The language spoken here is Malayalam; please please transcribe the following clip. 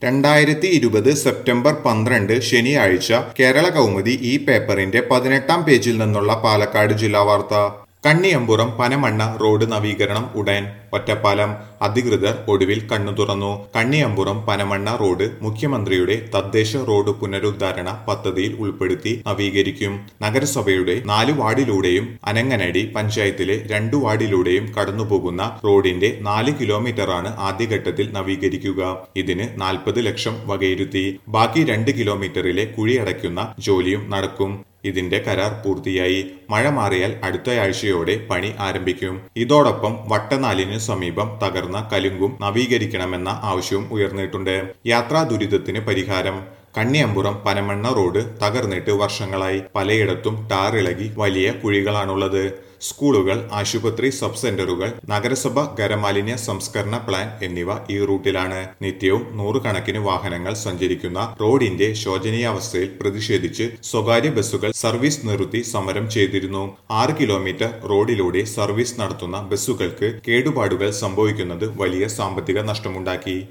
രണ്ടായിരത്തി ഇരുപത് സെപ്റ്റംബർ പന്ത്രണ്ട് ശനിയാഴ്ച കേരള കൗമുദി ഈ പേപ്പറിന്റെ പതിനെട്ടാം പേജിൽ നിന്നുള്ള പാലക്കാട് ജില്ലാ വാർത്ത കണ്ണിയമ്പുറം പനമണ്ണ റോഡ് നവീകരണം ഉടൻ ഒറ്റപ്പാലം അധികൃതർ ഒടുവിൽ കണ്ണു തുറന്നു കണ്ണിയമ്പുറം പനമണ്ണ റോഡ് മുഖ്യമന്ത്രിയുടെ തദ്ദേശ റോഡ് പുനരുദ്ധാരണ പദ്ധതിയിൽ ഉൾപ്പെടുത്തി നവീകരിക്കും നഗരസഭയുടെ നാല് വാർഡിലൂടെയും അനങ്ങനടി പഞ്ചായത്തിലെ രണ്ടു വാർഡിലൂടെയും കടന്നുപോകുന്ന റോഡിന്റെ നാല് കിലോമീറ്ററാണ് ആദ്യഘട്ടത്തിൽ നവീകരിക്കുക ഇതിന് നാൽപ്പത് ലക്ഷം വകയിരുത്തി ബാക്കി രണ്ട് കിലോമീറ്ററിലെ കുഴിയടയ്ക്കുന്ന ജോലിയും നടക്കും ഇതിന്റെ കരാർ പൂർത്തിയായി മഴ മാറിയാൽ അടുത്തയാഴ്ചയോടെ പണി ആരംഭിക്കും ഇതോടൊപ്പം വട്ടനാലിന് സമീപം തകർന്ന കലുങ്കും നവീകരിക്കണമെന്ന ആവശ്യവും ഉയർന്നിട്ടുണ്ട് യാത്രാ ദുരിതത്തിന് പരിഹാരം കണ്ണിയമ്പുറം പനമണ്ണ റോഡ് തകർന്നിട്ട് വർഷങ്ങളായി പലയിടത്തും ടാർ ഇളകി വലിയ കുഴികളാണുള്ളത് സ്കൂളുകൾ ആശുപത്രി സബ് സെന്ററുകൾ നഗരസഭ ഖരമാലിന്യ സംസ്കരണ പ്ലാൻ എന്നിവ ഈ റൂട്ടിലാണ് നിത്യവും നൂറുകണക്കിന് വാഹനങ്ങൾ സഞ്ചരിക്കുന്ന റോഡിന്റെ ശോചനീയാവസ്ഥയിൽ പ്രതിഷേധിച്ച് സ്വകാര്യ ബസ്സുകൾ സർവീസ് നിർത്തി സമരം ചെയ്തിരുന്നു ആറ് കിലോമീറ്റർ റോഡിലൂടെ സർവീസ് നടത്തുന്ന ബസ്സുകൾക്ക് കേടുപാടുകൾ സംഭവിക്കുന്നത് വലിയ സാമ്പത്തിക നഷ്ടമുണ്ടാക്കി